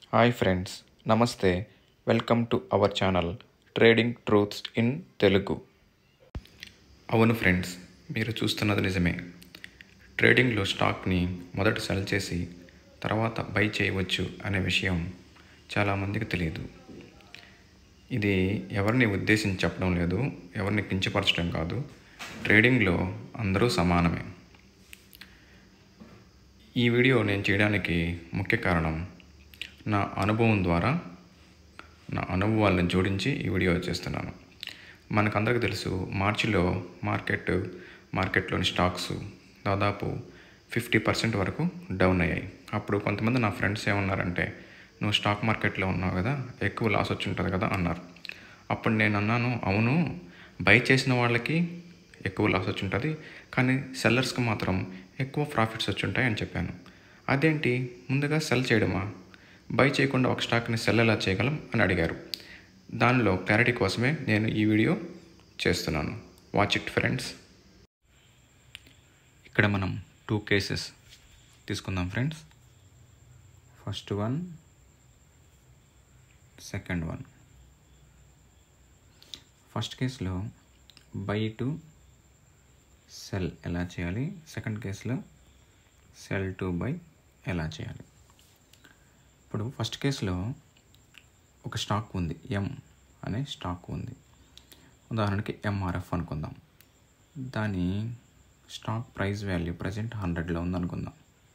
hi friends నమస్తే welcome to our channel trading truths in Telugu అవును friends మీరు చూస్తున్నది నిజమే ట్రేడింగ్లో స్టాక్ని మొదట సెల్ చేసి తర్వాత బై చేయవచ్చు అనే విషయం చాలామందికి తెలియదు ఇది ఎవరిని ఉద్దేశించి చెప్పడం లేదు ఎవరిని కించపరచడం కాదు ట్రేడింగ్లో అందరూ సమానమే ఈ వీడియో నేను చేయడానికి ముఖ్య కారణం నా అనుభవం ద్వారా నా అనుభవాలను జోడించి ఈ వీడియో చేస్తున్నాను మనకందరికీ తెలుసు మార్చిలో మార్కెట్ మార్కెట్లోని స్టాక్స్ దాదాపు ఫిఫ్టీ పర్సెంట్ వరకు డౌన్ అయ్యాయి అప్పుడు కొంతమంది నా ఫ్రెండ్స్ ఏమన్నారంటే నువ్వు స్టాక్ మార్కెట్లో ఉన్నావు కదా ఎక్కువ లాస్ వచ్చి ఉంటుంది కదా అన్నారు అప్పుడు నేను అన్నాను అవును బై చేసిన వాళ్ళకి ఎక్కువ లాస్ వచ్చి ఉంటుంది కానీ సెల్లర్స్కి మాత్రం ఎక్కువ ప్రాఫిట్స్ వచ్చి ఉంటాయి అని చెప్పాను అదేంటి ముందుగా సెల్ చేయడమా బై చేయకుండా ఒక స్టాక్ని సెల్ ఎలా చేయగలం అని అడిగారు దానిలో క్లారిటీ కోసమే నేను ఈ వీడియో చేస్తున్నాను వాచ్ ఇట్ ఫ్రెండ్స్ ఇక్కడ మనం టూ కేసెస్ తీసుకుందాం friends first one second one first కేసులో బై టు సెల్ ఎలా చేయాలి సెకండ్ కేసులో సెల్ టు బై ఎలా చేయాలి ఇప్పుడు ఫస్ట్ కేసులో ఒక స్టాక్ ఉంది ఎం అనే స్టాక్ ఉంది ఉదాహరణకి ఎంఆర్ఎఫ్ అనుకుందాం దాని స్టాక్ ప్రైస్ వాల్యూ ప్రజెంట్ హండ్రెడ్లో ఉందనుకుందాం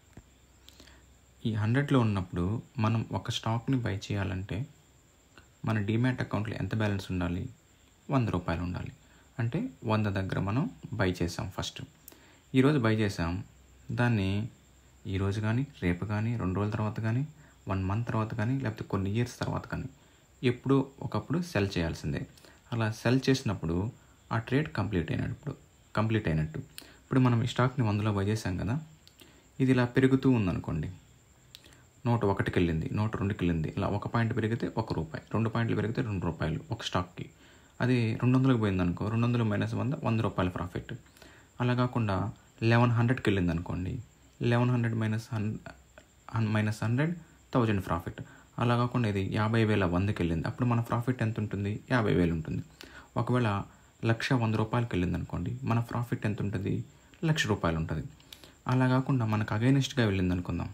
ఈ హండ్రెడ్లో ఉన్నప్పుడు మనం ఒక స్టాక్ని బై చేయాలంటే మన డిమ్యాట్ అకౌంట్లో ఎంత బ్యాలెన్స్ ఉండాలి వంద రూపాయలు ఉండాలి అంటే వంద దగ్గర మనం బై చేసాం ఫస్ట్ ఈరోజు బై చేసాం దాన్ని ఈరోజు కానీ రేపు కానీ రెండు రోజుల తర్వాత కానీ వన్ మంత్ తర్వాత కానీ లేకపోతే కొన్ని ఇయర్స్ తర్వాత కానీ ఎప్పుడు ఒకప్పుడు సెల్ చేయాల్సిందే అలా సెల్ చేసినప్పుడు ఆ ట్రేడ్ కంప్లీట్ అయినప్పుడు కంప్లీట్ అయినట్టు ఇప్పుడు మనం ఈ స్టాక్ని వందలో బై చేసాం కదా ఇది ఇలా పెరుగుతూ ఉందనుకోండి నూట ఒకటికి వెళ్ళింది నూట రెండుకి వెళ్ళింది ఇలా ఒక పాయింట్ పెరిగితే ఒక రూపాయి రెండు పాయింట్లు పెరిగితే రెండు రూపాయలు ఒక స్టాక్కి అది రెండు వందలకు పోయింది అనుకో రెండు వందలు మైనస్ వంద వంద రూపాయల ప్రాఫిట్ అలా కాకుండా లెవెన్ హండ్రెడ్కి వెళ్ళింది అనుకోండి లెవెన్ హండ్రెడ్ మైనస్ హన్ మైనస్ హండ్రెడ్ థౌజండ్ ప్రాఫిట్ అలా కాకుండా ఇది యాభై వేల వందకి వెళ్ళింది అప్పుడు మన ప్రాఫిట్ ఎంత ఉంటుంది యాభై వేలు ఉంటుంది ఒకవేళ లక్ష వంద రూపాయలకి వెళ్ళింది అనుకోండి మన ప్రాఫిట్ ఎంత ఉంటుంది లక్ష రూపాయలు ఉంటుంది అలా కాకుండా మనకు అగైనెస్ట్గా వెళ్ళింది అనుకుందాం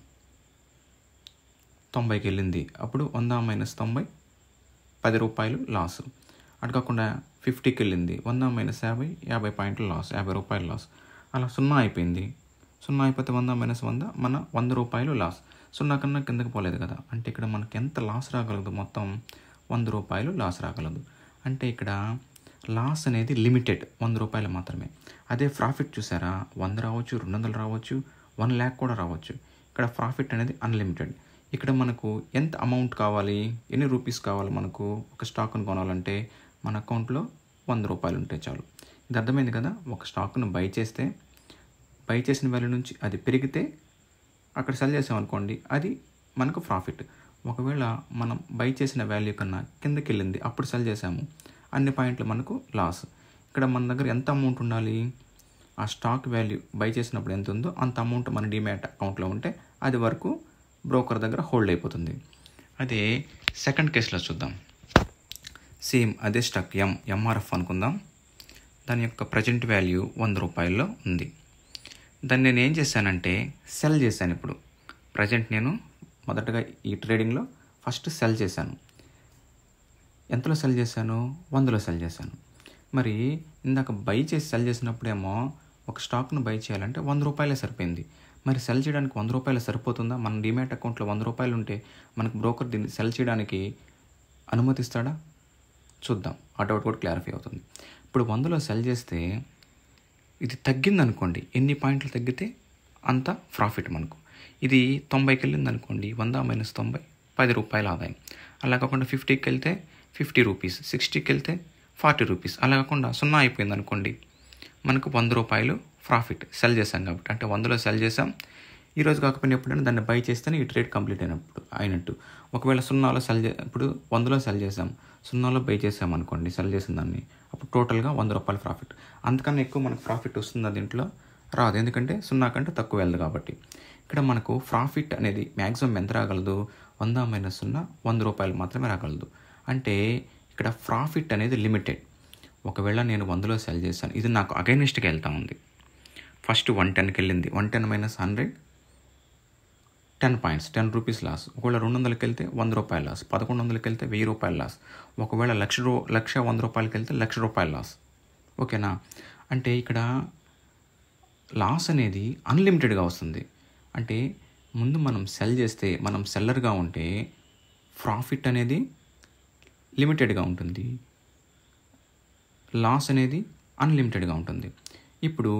తొంభైకి వెళ్ళింది అప్పుడు వంద మైనస్ తొంభై పది రూపాయలు లాస్ అటు కాకుండా ఫిఫ్టీకి వెళ్ళింది వంద మైనస్ యాభై యాభై పాయింట్లు లాస్ యాభై రూపాయలు లాస్ అలా సున్నా అయిపోయింది సున్నా అయిపోతే వంద మైనస్ వంద మన వంద రూపాయలు లాస్ సున్నా కన్నా కిందకి పోలేదు కదా అంటే ఇక్కడ మనకి ఎంత లాస్ రాగలదు మొత్తం వంద రూపాయలు లాస్ రాగలదు అంటే ఇక్కడ లాస్ అనేది లిమిటెడ్ వంద రూపాయలు మాత్రమే అదే ప్రాఫిట్ చూసారా వంద రావచ్చు రెండు వందలు రావచ్చు వన్ ల్యాక్ కూడా రావచ్చు ఇక్కడ ప్రాఫిట్ అనేది అన్లిమిటెడ్ ఇక్కడ మనకు ఎంత అమౌంట్ కావాలి ఎన్ని రూపీస్ కావాలి మనకు ఒక స్టాక్ను కొనాలంటే మన అకౌంట్లో వంద రూపాయలు ఉంటే చాలు ఇది అర్థమైంది కదా ఒక స్టాక్ను బై చేస్తే బై చేసిన వాల్యూ నుంచి అది పెరిగితే అక్కడ సెల్ చేసామనుకోండి అది మనకు ప్రాఫిట్ ఒకవేళ మనం బై చేసిన వాల్యూ కన్నా కిందకి వెళ్ళింది అప్పుడు సెల్ చేసాము అన్ని పాయింట్లు మనకు లాస్ ఇక్కడ మన దగ్గర ఎంత అమౌంట్ ఉండాలి ఆ స్టాక్ వాల్యూ బై చేసినప్పుడు ఎంత ఉందో అంత అమౌంట్ మన డిమ్యాట్ అకౌంట్లో ఉంటే అది వరకు బ్రోకర్ దగ్గర హోల్డ్ అయిపోతుంది అదే సెకండ్ కేసులో చూద్దాం సేమ్ అదే స్టాక్ ఎం ఎంఆర్ఎఫ్ అనుకుందాం దాని యొక్క ప్రజెంట్ వాల్యూ వంద రూపాయల్లో ఉంది దాన్ని నేను ఏం చేశానంటే సెల్ చేశాను ఇప్పుడు ప్రజెంట్ నేను మొదటగా ఈ ట్రేడింగ్లో ఫస్ట్ సెల్ చేశాను ఎంతలో సెల్ చేశాను వందలో సెల్ చేశాను మరి ఇందాక బై చేసి సెల్ చేసినప్పుడేమో ఒక స్టాక్ను బై చేయాలంటే వంద రూపాయలే సరిపోయింది మరి సెల్ చేయడానికి వంద రూపాయలు సరిపోతుందా మన డిమాట్ అకౌంట్లో వంద రూపాయలు ఉంటే మనకు బ్రోకర్ దీన్ని సెల్ చేయడానికి అనుమతిస్తాడా చూద్దాం ఆ డౌట్ కూడా క్లారిఫై అవుతుంది ఇప్పుడు వందలో సెల్ చేస్తే ఇది తగ్గింది అనుకోండి ఎన్ని పాయింట్లు తగ్గితే అంత ప్రాఫిట్ మనకు ఇది తొంభైకి వెళ్ళింది అనుకోండి వంద మైనస్ తొంభై పది రూపాయల ఆదాయం అలా కాకుండా ఫిఫ్టీకి వెళ్తే ఫిఫ్టీ రూపీస్ సిక్స్టీకి వెళ్తే ఫార్టీ రూపీస్ అలా కాకుండా సున్నా అయిపోయింది అనుకోండి మనకు వంద రూపాయలు ప్రాఫిట్ సెల్ చేసాం కాబట్టి అంటే వందలో సెల్ చేసాం ఈరోజు కాకపోయినా ఎప్పుడైనా దాన్ని బై చేస్తేనే ఈ ట్రేడ్ కంప్లీట్ అయినప్పుడు అయినట్టు ఒకవేళ సున్నాలో సెల్ చే ఇప్పుడు వందలో సెల్ చేసాం సున్నాలో బై చేసాం అనుకోండి సెల్ చేసిన దాన్ని అప్పుడు టోటల్గా వంద రూపాయలు ప్రాఫిట్ అంతకన్నా ఎక్కువ మనకు ప్రాఫిట్ వస్తుందా దీంట్లో రాదు ఎందుకంటే సున్నా కంటే తక్కువ వెళ్ళదు కాబట్టి ఇక్కడ మనకు ప్రాఫిట్ అనేది మ్యాక్సిమం ఎంత రాగలదు వంద మైనస్ సున్నా వంద రూపాయలు మాత్రమే రాగలదు అంటే ఇక్కడ ప్రాఫిట్ అనేది లిమిటెడ్ ఒకవేళ నేను వందలో సెల్ చేశాను ఇది నాకు అగైనిస్ట్గా వెళ్తా ఉంది ఫస్ట్ వన్ టెన్కి వెళ్ళింది one ten minus hundred ten points ten rupees loss ఒకవేళ రెండు వందలకి వెళ్తే వంద రూపాయల లాస్ పదకొండు వందలకి వెళ్తే వెయ్యి రూపాయల లాస్ ఒకవేళ లక్ష రూ లక్ష వంద రూపాయలకి వెళ్తే లక్ష రూపాయల లాస్ ఓకేనా అంటే ఇక్కడ లాస్ అనేది అన్లిమిటెడ్గా వస్తుంది అంటే ముందు మనం సెల్ చేస్తే మనం సెల్లర్గా ఉంటే ప్రాఫిట్ అనేది లిమిటెడ్గా ఉంటుంది లాస్ అనేది అన్లిమిటెడ్గా ఉంటుంది ఇప్పుడు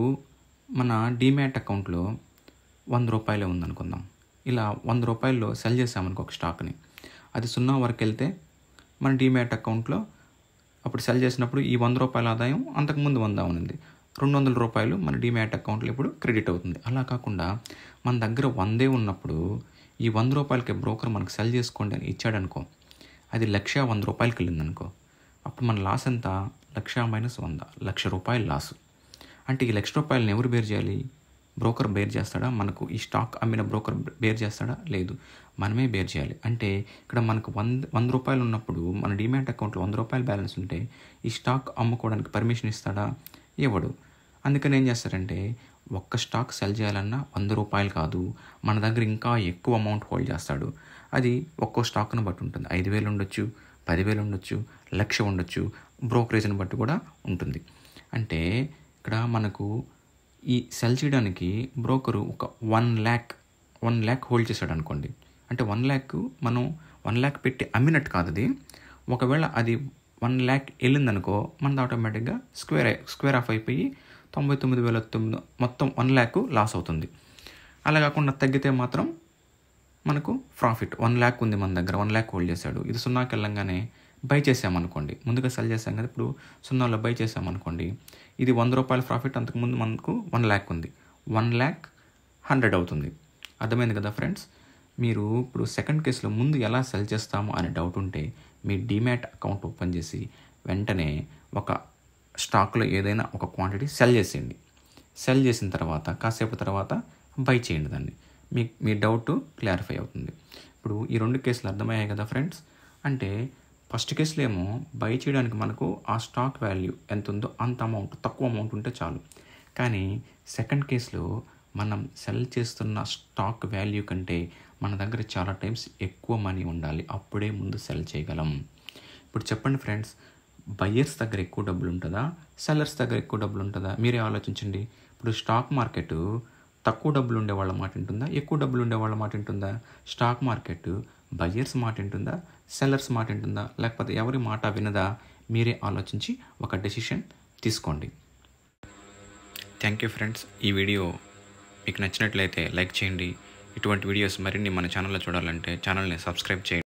మన డీమ్యాట్ అకౌంట్లో వంద రూపాయలే ఉందనుకుందాం ఇలా వంద రూపాయల్లో సెల్ చేసామనుకో ఒక స్టాక్ని అది సున్నా వరకు వెళ్తే మన డీమ్యాట్ అకౌంట్లో అప్పుడు సెల్ చేసినప్పుడు ఈ వంద రూపాయల ఆదాయం అంతకుముందు వంద ఉంది రెండు వందల రూపాయలు మన డీమ్యాట్ అకౌంట్లో ఇప్పుడు క్రెడిట్ అవుతుంది అలా కాకుండా మన దగ్గర వందే ఉన్నప్పుడు ఈ వంద రూపాయలకి బ్రోకర్ మనకు సెల్ చేసుకోండి అని ఇచ్చాడనుకో అది లక్ష వంద రూపాయలకి వెళ్ళిందనుకో అప్పుడు మన లాస్ ఎంత లక్ష మైనస్ వంద లక్ష రూపాయలు లాస్ అంటే ఈ లక్ష రూపాయలను ఎవరు బేర్ చేయాలి బ్రోకర్ బేర్ చేస్తాడా మనకు ఈ స్టాక్ అమ్మిన బ్రోకర్ బేర్ చేస్తాడా లేదు మనమే బేర్ చేయాలి అంటే ఇక్కడ మనకు వంద వంద రూపాయలు ఉన్నప్పుడు మన డిమాట్ అకౌంట్లో వంద రూపాయలు బ్యాలెన్స్ ఉంటే ఈ స్టాక్ అమ్ముకోవడానికి పర్మిషన్ ఇస్తాడా ఇవ్వడు అందుకని ఏం చేస్తారంటే ఒక్క స్టాక్ సెల్ చేయాలన్నా వంద రూపాయలు కాదు మన దగ్గర ఇంకా ఎక్కువ అమౌంట్ హోల్డ్ చేస్తాడు అది ఒక్కో స్టాక్ను బట్టి ఉంటుంది ఐదు వేలు ఉండొచ్చు పదివేలు ఉండొచ్చు లక్ష ఉండొచ్చు బ్రోకరేజ్ని బట్టి కూడా ఉంటుంది అంటే ఇక్కడ మనకు ఈ సెల్ చేయడానికి బ్రోకరు ఒక one lakh one lakh hold చేశాడు అనుకోండి అంటే వన్ ల్యాక్ మనం వన్ ల్యాక్ పెట్టి అమ్మినట్టు కాదు అది ఒకవేళ అది వన్ ల్యాక్ వెళ్ళిందనుకో మనది ఆటోమేటిక్గా స్క్వేర్ స్క్వేర్ ఆఫ్ అయిపోయి తొంభై తొమ్మిది వేల తొమ్మిది మొత్తం వన్ ల్యాక్ లాస్ అవుతుంది అలా కాకుండా తగ్గితే మాత్రం మనకు ప్రాఫిట్ వన్ ల్యాక్ ఉంది మన దగ్గర వన్ ల్యాక్ హోల్డ్ చేశాడు ఇది సున్నాకి వెళ్ళంగానే బై చేసామనుకోండి ముందుగా సెల్ చేసాం కదా ఇప్పుడు సున్నాలో బై చేసామనుకోండి ఇది వంద రూపాయల ప్రాఫిట్ అంతకుముందు మనకు వన్ ల్యాక్ ఉంది వన్ ల్యాక్ హండ్రెడ్ అవుతుంది అర్థమైంది కదా ఫ్రెండ్స్ మీరు ఇప్పుడు సెకండ్ కేసులో ముందు ఎలా సెల్ చేస్తాము అనే డౌట్ ఉంటే మీ డిమ్యాట్ అకౌంట్ ఓపెన్ చేసి వెంటనే ఒక స్టాక్లో ఏదైనా ఒక క్వాంటిటీ సెల్ చేసేయండి సెల్ చేసిన తర్వాత కాసేపు తర్వాత బై చేయండి దాన్ని మీ మీ డౌట్ క్లారిఫై అవుతుంది ఇప్పుడు ఈ రెండు కేసులు అర్థమయ్యాయి కదా ఫ్రెండ్స్ అంటే ఫస్ట్ కేసులో ఏమో బై చేయడానికి మనకు ఆ స్టాక్ వాల్యూ ఎంత ఉందో అంత అమౌంట్ తక్కువ అమౌంట్ ఉంటే చాలు కానీ సెకండ్ కేసులో మనం సెల్ చేస్తున్న స్టాక్ వాల్యూ కంటే మన దగ్గర చాలా టైమ్స్ ఎక్కువ మనీ ఉండాలి అప్పుడే ముందు సెల్ చేయగలం ఇప్పుడు చెప్పండి ఫ్రెండ్స్ బయ్యర్స్ దగ్గర ఎక్కువ డబ్బులు ఉంటుందా సెల్లర్స్ దగ్గర ఎక్కువ డబ్బులు ఉంటుందా మీరే ఆలోచించండి ఇప్పుడు స్టాక్ మార్కెట్ తక్కువ డబ్బులు ఉండే వాళ్ళ మాట ఉంటుందా ఎక్కువ డబ్బులు ఉండే వాళ్ళ మాట ఉంటుందా స్టాక్ మార్కెట్ బయ్యర్స్ మాట ఉంటుందా సెల్లర్స్ మాట ఉంటుందా లేకపోతే ఎవరి మాట వినదా మీరే ఆలోచించి ఒక డెసిషన్ తీసుకోండి థ్యాంక్ యూ ఫ్రెండ్స్ ఈ వీడియో మీకు నచ్చినట్లయితే లైక్ చేయండి ఇటువంటి వీడియోస్ మరిన్ని మన ఛానల్లో చూడాలంటే ఛానల్ని సబ్స్క్రైబ్ చేయండి